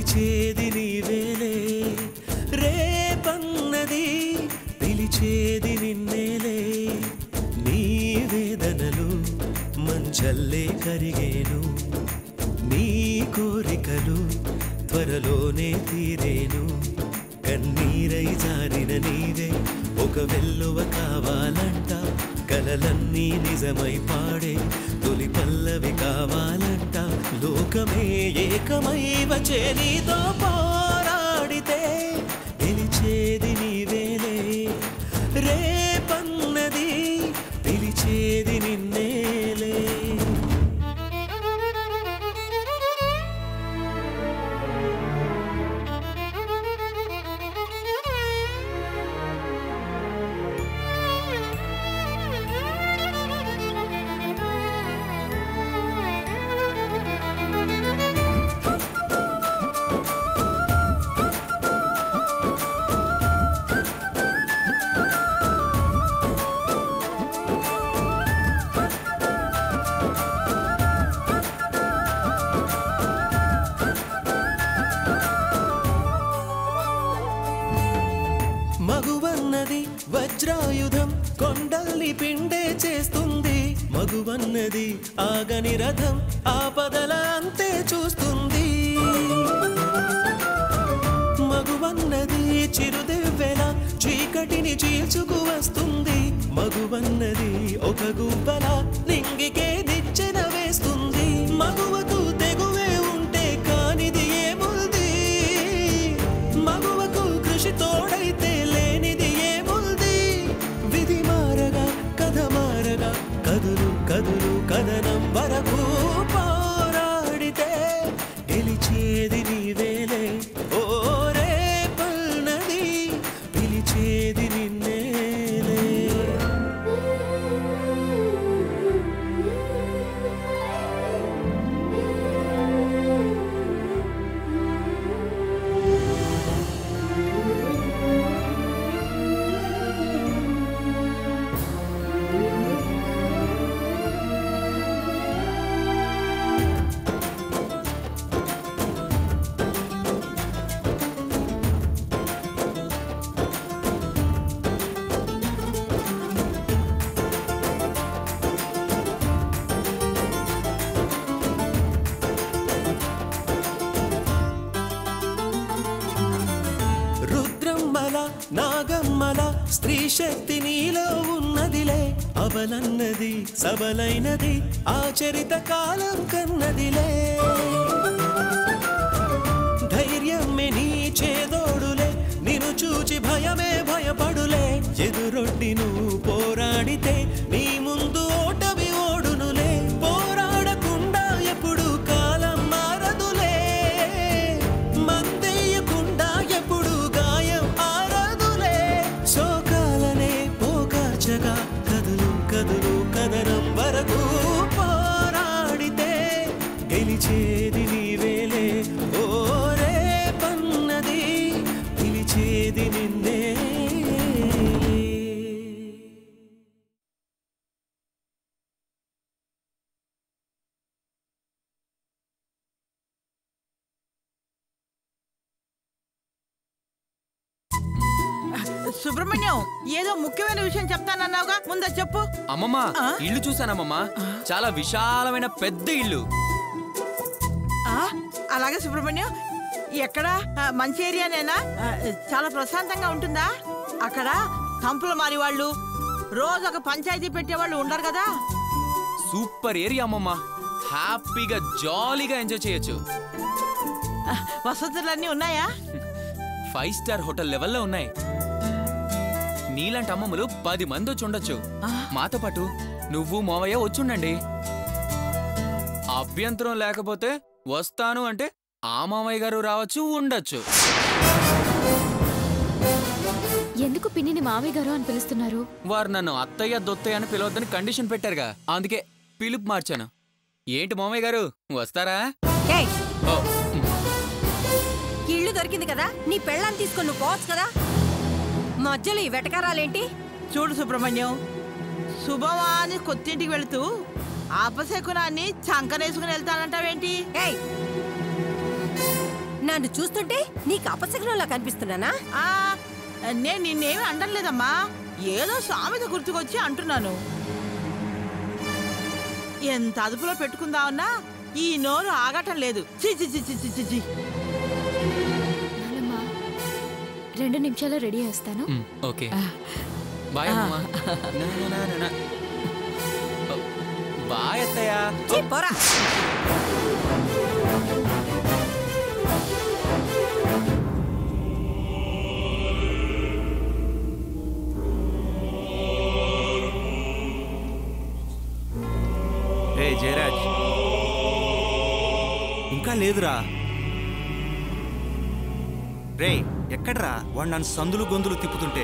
పిలిచేది నీవేలే రేపన్నది పిలిచేది నిన్నేలే నీ వేదనలు మంచల్లే కరిగేను నీ కోరికలు త్వరలోనే తీరేను కన్నీరై జారిన నీవే ఒక వెల్లువ కావాలంట కలలన్నీ నిజమై పాడే తొలి పల్లవి కావాలంట లోకమే ఏకమై వచ్చే నీతో పోరాడితే గెలిచేది నీవేలే రేపన్నది పిలిచేది నిన్నేలే మగువన్నది వజ్రాయుధం కొండల్ని పిండే చేస్తుంది మగువన్నది ఆగని రథం ఆపదల అంతే చూస్తుంది మగువన్నది చిరుదివ్వెల చీకటిని చీల్చుకు వస్తుంది మగువన్నది ఒక గువ్వల నింగికే నిచ్చెన వేస్తుంది మగువకు తెగువే ఉంటే కానిది ఏముంది మగువకు కృషి తోడైతే లేనిది ఏముంది విధి మారగా కథ మారగా కదులు కదులు కథనం వరకు పోరాడితే గెలిచేది నీవేలే ఓ రేపల్నది పిలిచేది నిన్నేలే రుద్రమ్మల నాగమ్మల స్త్రీ శక్తి నీలో ఉన్నదిలే అవలన్నది సబలైనది ఆచరిత కాలం కన్నదిలే ధైర్యమే నీ చేదోడులే నిన్ను చూచి భయమే భయపడులే ఎదురొడ్డి నువ్వు పోరాడితే నీ ముందు ఓటమి ఓడునులే పోరాడకుండా ఎప్పుడు కాలం మారదులే మందేయకుండా ఎప్పుడు గాయం ఆరదులే శోకాలనే పోకార్చగా కదులు కదులు కదనం వరకు పోరాడితే గెలిచేది నీవేలే ఓ రేపన్నది పిలిచేది నిన్నే సుబ్రహ్మణ్యం ఏదో ముఖ్యమైన విషయం చెప్తానన్నావుగా ముందా చెప్పు అమ్మమ్మ ఆ? ఇల్లు చూసానమ్మమ్మ చాలా విశాలమైన పెద్ద ఇల్లు ఆ అలాగే సుబ్రహ్మణ్యం ఎక్కడ ఆ, మంచి ఏరియానేనా ఆ, చాలా ప్రశాంతంగా ఉంటుందా అక్కడ కంపుల మారి వాళ్ళు రోజు ఒక పంచాయతీ పెట్టేవాళ్ళు ఉండరు కదా సూపర్ ఏరియా అమ్మమ్మ హ్యాపీగా జాలీగా ఎంజాయ్ చేయొచ్చు ఆ, వసతులన్నీ ఉన్నాయా ఫైవ్ స్టార్ హోటల్ లెవెల్లో ఉన్నాయి నీలాంటి అమ్మమ్మలు పది మంది వచ్చి ఉండొచ్చు ఆ. మాతో పాటు నువ్వు మోవయ్య వచ్చుండండి అభ్యంతరం లేకపోతే వస్తాను అంటే ఆ మామయ్య గారు రావచ్చు ఉండొచ్చు ఎందుకు పిన్నిని మావయ్య గారు అని పిలుస్తున్నారు వారు నన్ను అత్తయ్య దొత్తయ్య అని పిలవద్దని కండిషన్ పెట్టారుగా అందుకే పిలుపు మార్చాను ఏంటి మామయ్య గారు వస్తారా ఏయ్ ఓ, ఇల్లు దొరికింది కదా నీ పెళ్ళాన్ని తీసుకొని నువ్వు పోవచ్చు కదా మధ్యలో ఈ వెటకారాలేంటి చూడు సుబ్రహ్మణ్యం శుభవాని కొత్తింటికి వెళుతూ ఆపశకునాన్ని చంకనేసుకుని వెళ్తానంటావేంటి ఏయ్ నన్ను చూస్తుంటే నీకు అపశకునంలా కనిపిస్తున్నానా ఆ, నేను నిన్నేమి అంటలేదమ్మా ఏదో సామెత గుర్తుకొచ్చి అంటున్నాను ఎంత అదుపులో పెట్టుకుందామన్నా ఈ నోరు ఆగటం లేదు చి చి చి చి చి చి చి. నానమ్మ రెండు నిమిషాల్లో రెడీ చేస్తాను మ్, ఓకే బాయ్ అమ్మా నా, నా, నా, నా, నా. ఓ, బాయ్ అత్తయ్య ఛీ, పోరా ఏ జయరాజ్ ఇంకా లేదురా రే ఎక్కడ్రా వాడు నన్ను సందులు గొంతులు తిప్పుతుంటే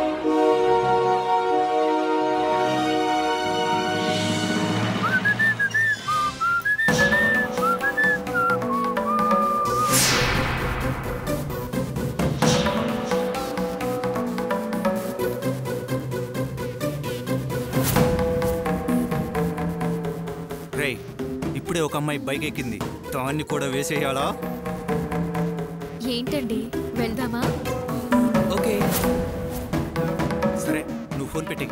రే ఇప్పుడే ఒక అమ్మాయి బైక్ ఎక్కింది దాన్ని కూడా వేసేయాలా ఏంటండి వెళ్దామా ఓకే సరే నువ్వు ఫోన్ పెట్టి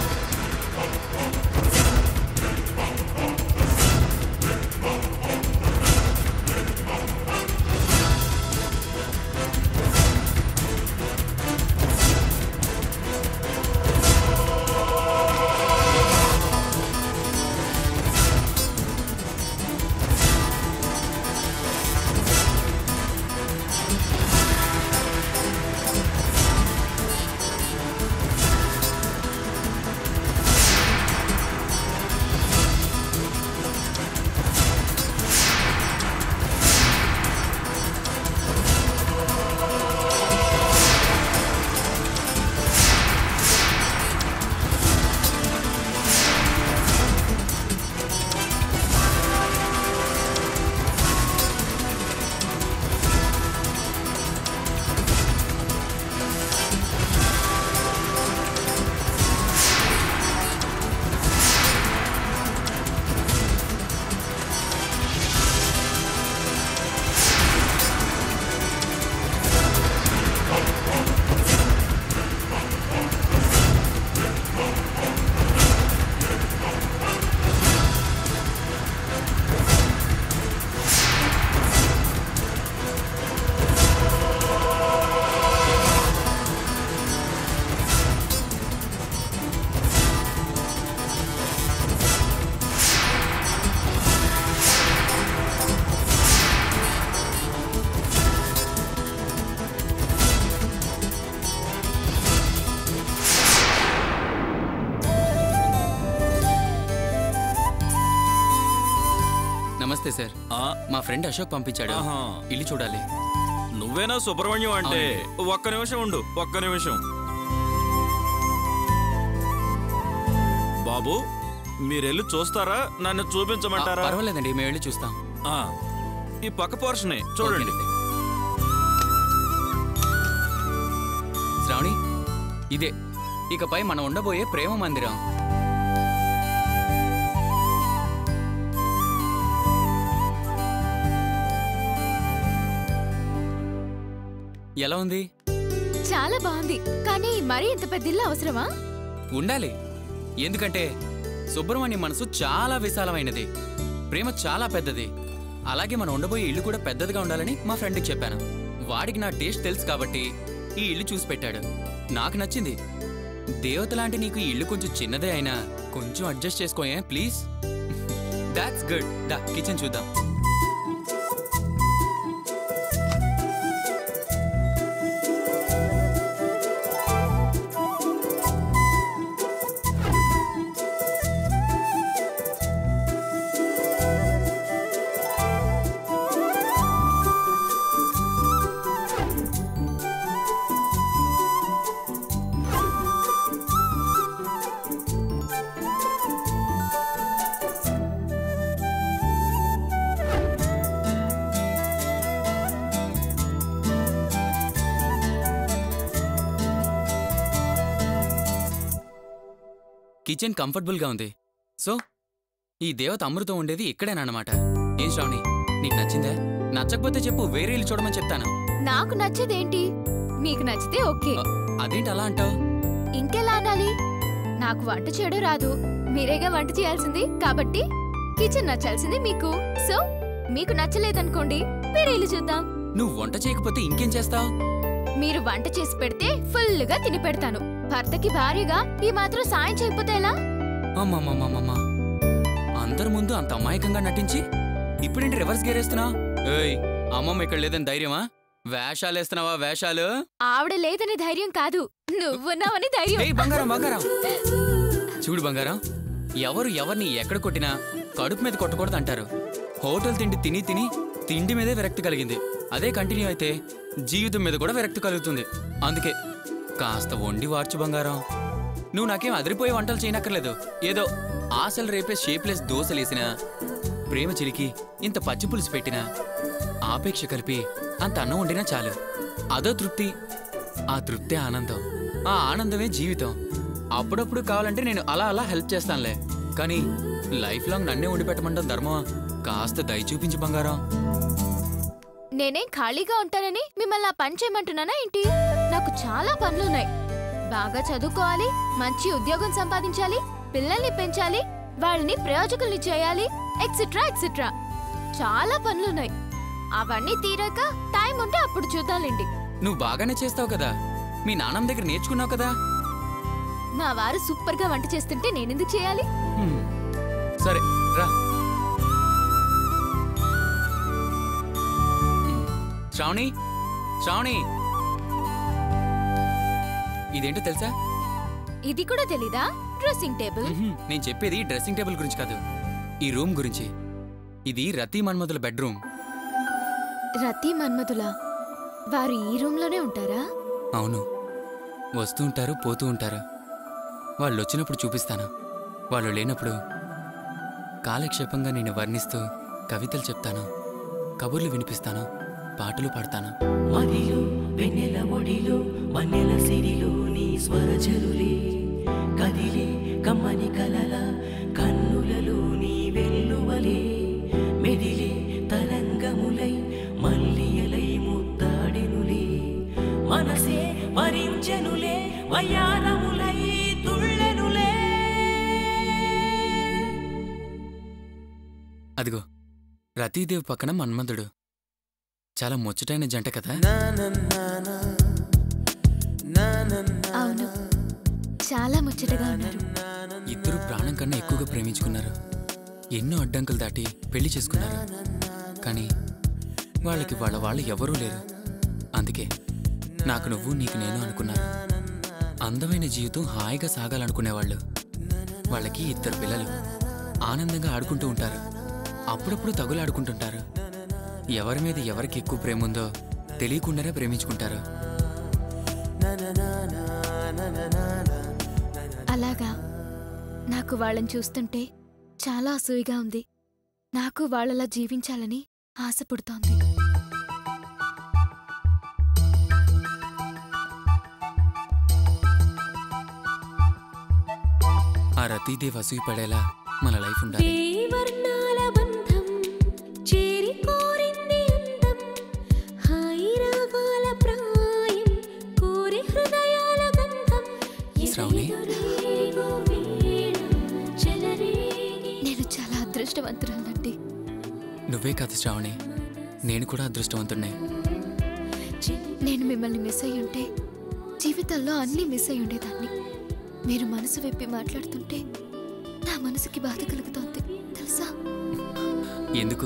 నమస్తే సార్ ఆ, మా ఫ్రెండ్ అశోక్ పంపించాడు ఆహా. ఇల్లు చూడాలి నువ్వేనా సుబ్రహ్మణ్యం అంటే ఒక్క నిమిషం ఉండు ఒక్క నిమిషం బాబు మీరెళ్ళి చూస్తారా నన్ను ఆ, చూపించమంటారా పర్వాలేదండి మేము వెళ్ళి చూస్తాం ఆ, ఈ పక్క పోర్షనే చూడండి ఓకేనండి. శ్రావణి ఇదే ఇకపై మనం ఉండబోయే ప్రేమ మందిరం ఎలా ఉంది చాలా బాగుంది కానీ మరీ ఇంత పెద్ద ఇల్లు అవసరమా ఉండాలి ఎందుకంటే సుబ్రహ్మణ్యం మనసు చాలా విశాలమైనది ప్రేమ చాలా పెద్దది అలాగే మనం ఉండబోయే ఇల్లు కూడా పెద్దదిగా ఉండాలని మా ఫ్రెండ్కి చెప్పాను వాడికి నా టేస్ట్ తెలుసు కాబట్టి ఈ ఇల్లు చూసి పెట్టాడు నాకు నచ్చింది దేవత లాంటి నీకు ఈ ఇల్లు కొంచెం చిన్నదే అయినా కొంచెం అడ్జస్ట్ చేసుకోయే please that's good the kitchen చూద్దాం కిచెన్ కంఫర్టబుల్గా ఉంది సో ఈ దేవత అమృతం ఉండేది ఇక్కడేనన్నమాట ఏం శ్రావణి నీకు నచ్చిందా నచ్చకపోతే చెప్పు వేరే ఇల్లు చూడమని చెప్తాను నాకు నచ్చేదేంటి మీకు నచ్చితే ఓకే అ, అదేంటి అలా అంటావు ఇంకెలా అనాలి నాకు వంట చేయడం రాదు మీరేగా వంట చేయాల్సింది కాబట్టి కిచెన్ నచ్చాల్సింది మీకు సో మీకు నచ్చలేదనుకోండి వేరే ఇల్లు చూద్దాం నువ్వు వంట చేయకపోతే ఇంకేం చేస్తావు మీరు వంట చేసి పెడితే ఫుల్గా తిని పెడతాను భర్తకి భార్యగా ఈ మాత్రం సాయం చేయకపోతే ఎలా అమ్మమ్మమ్మమ్మమ్మ అందరి ముందు అంత అమాయకంగా నటించి ఇప్పుడేంటి రివర్స్ గేరేస్తున్నావు ఏయ్ అమ్మమ్మ ఇక్కడ లేదని ధైర్యమా వేషాలు వేస్తున్నావా వేషాలు ఆవిడ లేదని ధైర్యం కాదు నువ్వున్నావని ధైర్యం ఏయ్ బంగారం బంగారం చూడు బంగారం ఎవరు ఎవరిని ఎక్కడ కొట్టినా కడుపు మీద కొట్టకూడదు అంటారు హోటల్ తిండి తిని తిని తిండి మీదే విరక్తి కలిగింది అదే కంటిన్యూ అయితే జీవితం మీద కూడా విరక్తి కలుగుతుంది అందుకే కాస్త వండి వార్చు బంగారం నువ్వు నాకేం అదిరిపోయే వంటలు చేయనక్కర్లేదు ఏదో ఆశలు రేపే షేప్లెస్ దోశలేసినా ప్రేమ చిలికి ఇంత పచ్చి పులుసు పెట్టినా ఆపేక్ష కలిపి అంత అన్నం వండినా చాలు అదో తృప్తి ఆ తృప్తే ఆనందం ఆ ఆనందమే జీవితం అప్పుడప్పుడు కావాలంటే నేను అలా అలా హెల్ప్ చేస్తానులే కానీ లైఫ్ లాంగ్ నన్నే వండి పెట్టమంటాం ధర్మమా కాస్త దయ చూపించు బంగారం నేనేం ఖాళీగా ఉంటానని మిమ్మల్ని ఆ పని చేయమంటున్నానా ఏంటి నాకు చాలా పనులున్నాయి బాగా చదువుకోవాలి మంచి ఉద్యోగం సంపాదించాలి పిల్లల్ని పెంచాలి వాళ్ళని ప్రయోజకుల్ని చేయాలి ఎక్సెట్రా ఎక్సెట్రా చాలా పనులున్నాయి అవన్నీ తీరాక టైం ఉంటే అప్పుడు చూద్దాంలేండి నువ్వు బాగానే చేస్తావు కదా మీ నాన్నమ్మ దగ్గర నేర్చుకున్నావు కదా మా వారు సూపర్ గా వంట చేస్తుంటే నేనెందుకు చేయాలి హ్మ్. సరే రా శ్రావణి శ్రావణి ఇదేంటో తెలుసా ఇది కూడా తెలీదా డ్రెస్సింగ్ టేబుల్ మ్హూ. నేను చెప్పేది డ్రెస్సింగ్ టేబుల్ గురించి కాదు ఈ రూమ్ గురించి ఇది రతి మన్మధుల బెడ్రూమ్ రతి మన్మధులా వారు ఈ రూమ్ లోనే ఉంటారా అవును వస్తూ ఉంటారు పోతూ ఉంటారు వాళ్ళు వచ్చినప్పుడు చూపిస్తాను వాళ్ళు లేనప్పుడు కాలక్షేపంగా నేను వర్ణిస్తూ కవితలు చెప్తాను కబుర్లు వినిపిస్తాను పాటలు పాడతాను మదిలో వెన్నెల ఒడిలో మన్నెల సిరిలో నీ స్వరజరులే కదిలే కమ్మని కలల కన్నులలో నీ వెల్లువలే మెదిలే తరంగములై మల్లియలై ముద్దాడెనులే మనసే వరించెనులే వయ్యారములై తుళ్ళెనులే అదిగో రతీదేవి పక్కన మన్మధుడు చాలా ముచ్చటైన జంట కదా అవును చాలా ముచ్చటగా ఉన్నారు ఇద్దరు ప్రాణం కన్నా ఎక్కువగా ప్రేమించుకున్నారు ఎన్నో అడ్డంకులు దాటి పెళ్లి చేసుకున్నారు కానీ వాళ్ళకి వాళ్ళ వాళ్ళు ఎవరూ లేరు అందుకే నాకు నువ్వు నీకు నేను అనుకున్నారు అందమైన జీవితం హాయిగా సాగాలనుకునేవాళ్ళు వాళ్ళకి ఇద్దరు పిల్లలు ఆనందంగా ఆడుకుంటూ ఉంటారు అప్పుడప్పుడు తగులాడుకుంటుంటారు ఎవరి మీద ఎవరికి ఎక్కువ ప్రేమ ఉందో తెలియకుండానే ప్రేమించుకుంటారు అలాగా నాకు వాళ్ళని చూస్తుంటే చాలా అసూయగా ఉంది నాకు వాళ్ళలా జీవించాలని ఆశ పుడుతోంది ఆ రతీదేవి అసూయ పడేలా మన లైఫ్ ఉండాలి వర్ణాల బంధం చేరి కోరింది అందం హాయి రాగాల ప్రాయం కోరి హృదయాల గంధం శ్రావణి? ఎదెదొరేగో వీణ చెలరేగి నేను చాలా అదృష్టవంతురాలండి నువ్వే కాదు శ్రావణి నేను కూడా అదృష్టవంతుడినే నేను మిమ్మల్ని మిస్ అయ్యి ఉంటే జీవితంలో అన్నీ మిస్ అయి ఉండేదాన్ని మీరు మనసు విప్పి మాట్లాడుతుంటే నా మనసుకి బాధ కలుగుతోంది తెలుసా ఎందుకు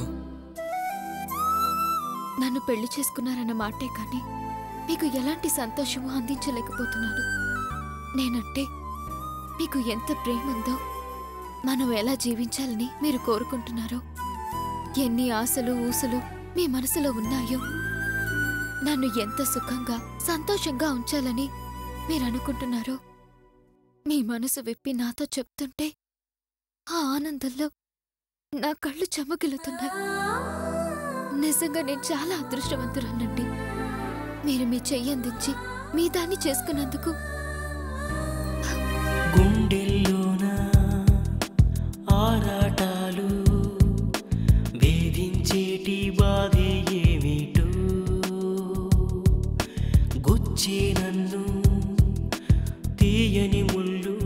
నన్ను పెళ్లి చేసుకున్నారన్న మాటే కానీ మీకు ఎలాంటి సంతోషము అందించలేకపోతున్నాను నేనంటే మీకు ఎంత ప్రేమ ఉందో మనం ఎలా జీవించాలని మీరు కోరుకుంటున్నారో ఎన్ని ఆశలు ఊసులు మీ మనసులో ఉన్నాయో నన్ను ఎంత సుఖంగా సంతోషంగా ఉంచాలని మీరు అనుకుంటున్నారో మీ మనసు విప్పి నాతో చెప్తుంటే ఆ ఆనందంలో నా కళ్ళు చెమ్మగిలుతున్నాయి నిజంగా నేను చాలా అదృష్టవంతురాలండి మీరు మీ చెయ్యి అందించి మీ దాన్ని చేసుకున్నందుకు గుండెల్లోన ఆరాటాలు వేధించేటి బాధే తీయని ముళ్ళు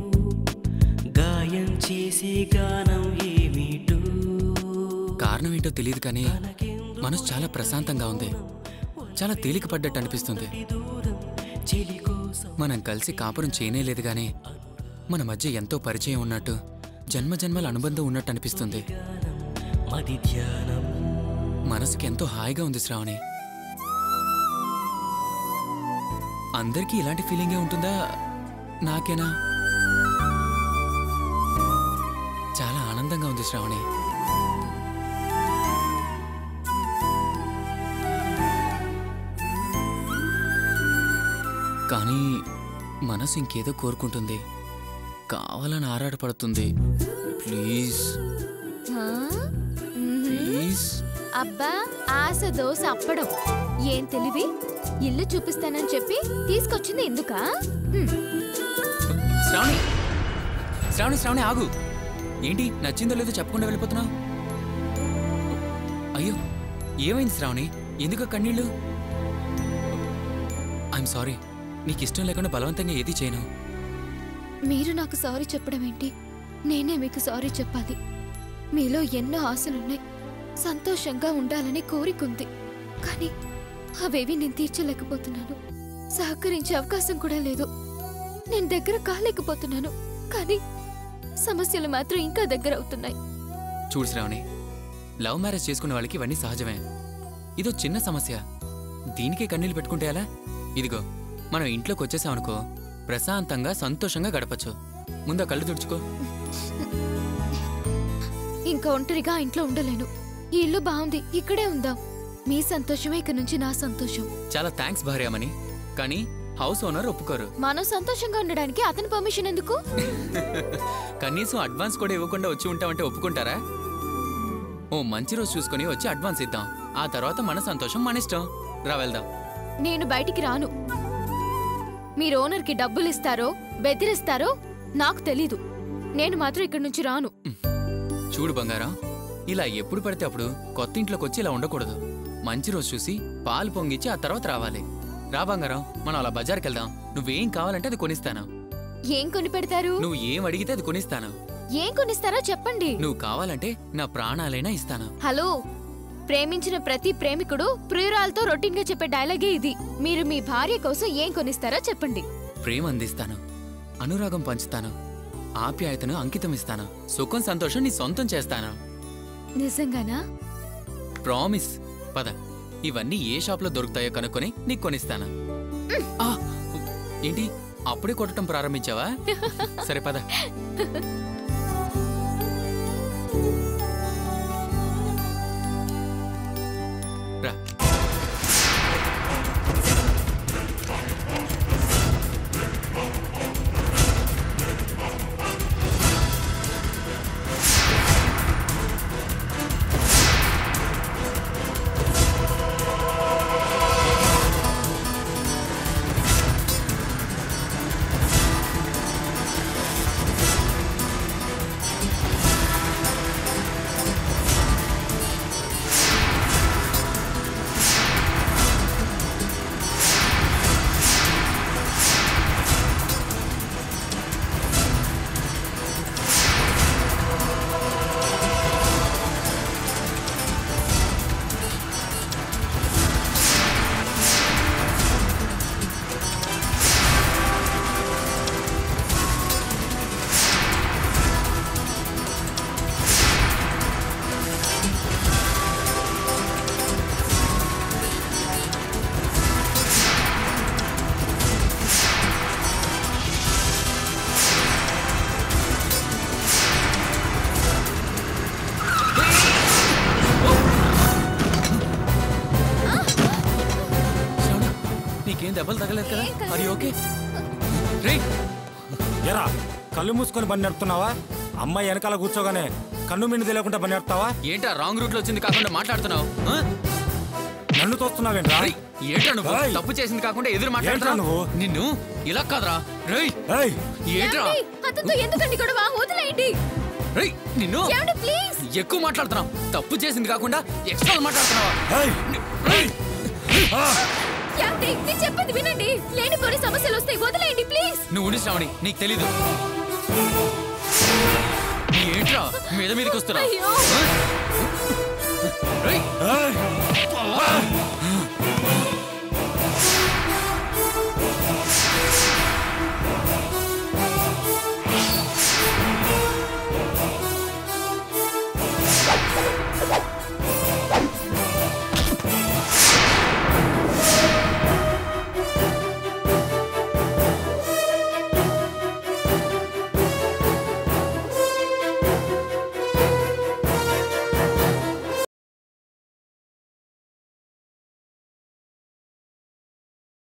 గాయం చేసే గానం ఏమిటో కారణం ఏంటో తెలియదు కానీ మనసు చాలా ప్రశాంతంగా ఉంది చాలా తేలిక పడ్డట్టు అనిపిస్తుంది చెలి కోసం మనం కలిసి కాపురం చేయనేలేదు కానీ మన మధ్య ఎంతో పరిచయం ఉన్నట్టు జన్మ జన్మల అనుబంధం ఉన్నట్టు అనిపిస్తుంది మది ధ్యానం మనసుకి ఎంతో హాయిగా ఉంది శ్రావణి అందరికీ ఇలాంటి ఫీలింగే ఉంటుందా నాకేనా చాలా ఆనందంగా ఉంది శ్రావణి కానీ మనసు ఇంకేదో కోరుకుంటుంది కావాలని ఆరాటపడుతుంది ప్లీజ్ ఆ? మ్మ్. ప్లీజ్ అబ్బా ఆశ దోశ అప్పడం ఏం తెలివి ఇల్లు చూపిస్తానని చెప్పి తీసుకొచ్చింది ఎందుకా హ్మ్. శ్రావణి శ్రావణి శ్రావణి ఆగు ఏంటి నచ్చిందో లేదో చెప్పకుండా వెళ్ళిపోతున్నావు అయ్యో ఏమైంది శ్రావణి ఎందుకు ఆ కన్నీళ్ళు ఐఎమ్ సారీ నీకు ఇష్టం లేకుండా బలవంతంగా ఏది చేయను మీరు నాకు సారీ చెప్పడం ఏంటి నేనే మీకు సారీ చెప్పాలి మీలో ఎన్నో ఆశలున్నాయి సంతోషంగా ఉండాలని కోరికుంది కానీ అవేవి నేను తీర్చలేకపోతున్నాను సహకరించే అవకాశం కూడా లేదు నేను దగ్గర కాలేకపోతున్నాను కానీ సమస్యలు మాత్రం ఇంకా దగ్గర అవుతున్నాయి చూడు శ్రావణి లవ్ మ్యారేజ్ చేసుకున్న వాళ్ళకి ఇవన్నీ సహజమే ఇదో చిన్న సమస్య దీనికే కన్నీళ్ళు పెట్టుకుంటే ఎలా ఇదిగో మనం ఇంట్లోకి వచ్చేసామనుకో ప్రశాంతంగా సంతోషంగా గడపచ్చు ముందు ఆ కళ్ళు తుడుచుకో ఇంకా ఒంటరిగా ఇంట్లో ఉండలేను ఈ ఇల్లు బాగుంది ఇక్కడే ఉందాం మీ సంతోషమే ఇక నుంచి నా సంతోషం చాలా థ్యాంక్స్ భార్యామణి కానీ హౌస్ ఓనర్ ఒప్పుకోరు మనం సంతోషంగా ఉండడానికి అతని పర్మిషన్ ఎందుకు కనీసం అడ్వాన్స్ కూడా ఇవ్వకుండా వచ్చి ఉంటామంటే ఒప్పుకుంటారా ఓ మంచి రోజు చూసుకొని వచ్చి అడ్వాన్స్ ఇద్దాం ఆ తర్వాత మన సంతోషం మన ఇష్టం రా వెళ్దాం నేను బయటికి రాను మీరు ఓనర్కి డబ్బులు ఇస్తారో బెదిరిస్తారో నాకు తెలీదు నేను మాత్రం ఇక్కడి నుంచి రాను చూడు బంగారం ఇలా ఎప్పుడు పడితే అప్పుడు కొత్త ఇంట్లోకి వచ్చి ఇలా ఉండకూడదు మంచి రోజు చూసి పాలు పొంగిచ్చి ఆ తర్వాత రావాలి రా బంగారం మనం అలా బజార్కి వెళ్దాం నువ్వేం కావాలంటే అది కొనిస్తాను ఏం కొని పెడతారు నువ్వు ఏం అడిగితే అది కొనిస్తాను ఏం కొనిస్తారో చెప్పండి నువ్వు కావాలంటే నా ప్రాణాలైనా ఇస్తాను హలో ప్రేమించిన ప్రతి ప్రేమికుడు ప్రియురాలతో రొటీన్ గా చెప్పే డైలాగే ఇది మీరు మీ భార్య కోసం ఏం కొనిస్తారో చెప్పండి ప్రేమ అందిస్తాను అనురాగం పంచుతాను ఆప్యాయతను అంకితం ఇస్తాను సుఖం సంతోషం నీ సొంతం చేస్తాను నిజంగానా ప్రామిస్ పద ఇవన్నీ ఏ షాప్లో దొరుకుతాయో కనుక్కొని నీకు కొనిస్తాను ఆ, ఏంటి అప్పుడే కొట్టడం ప్రారంభించావా సరే పద రా శ్రవణ, నీకేం దెబ్బలు తగలేదు కదా అది ఓకే రే ఎరా కళ్ళు మూసుకొని బండి నడుపుతున్నావా అమ్మాయి వెనకాల కూర్చోగానే కన్ను మిన్ను తెలియకుండా బండి నడుపుతావా ఏంటా రాంగ్ రూట్ లో వచ్చింది కాకుండా మాట్లాడుతున్నావు ఆ? నన్ను తోస్తున్నావేంట్రా రేయ్, ఏంట్రా నువ్వు ఏయ్. తప్పు చేసింది కాకుండా ఎదురు ఏంట్రా మాట్లాడుతున్నావు నువ్వు? నిన్ను ఇలా కాదురా రేయ్ ఏయ్ ఏంట్రా ఏమండి? అతనితో ఎందుకండి గొడవ వదిలేయండి రేయ్ నిన్ను ఏమండి ప్లీజ్ ఎక్కువ మాట్లాడుతున్నావు తప్పు చేసింది కాకుండా ఎక్స్ట్రా మాట్లాడుతున్నావా ఏయ్ రేయ్ ఆ! యాంటీ నేను చెప్పేది వినండి లేనిపోని సమస్యలు వస్తాయి వదిలేయండి ప్లీజ్ నువ్వు ఉండి శ్రావణి నీకు తెలీదు నీ ఏంట్రా మీద మీదకి వస్తున్నా అయ్యో రేయ్!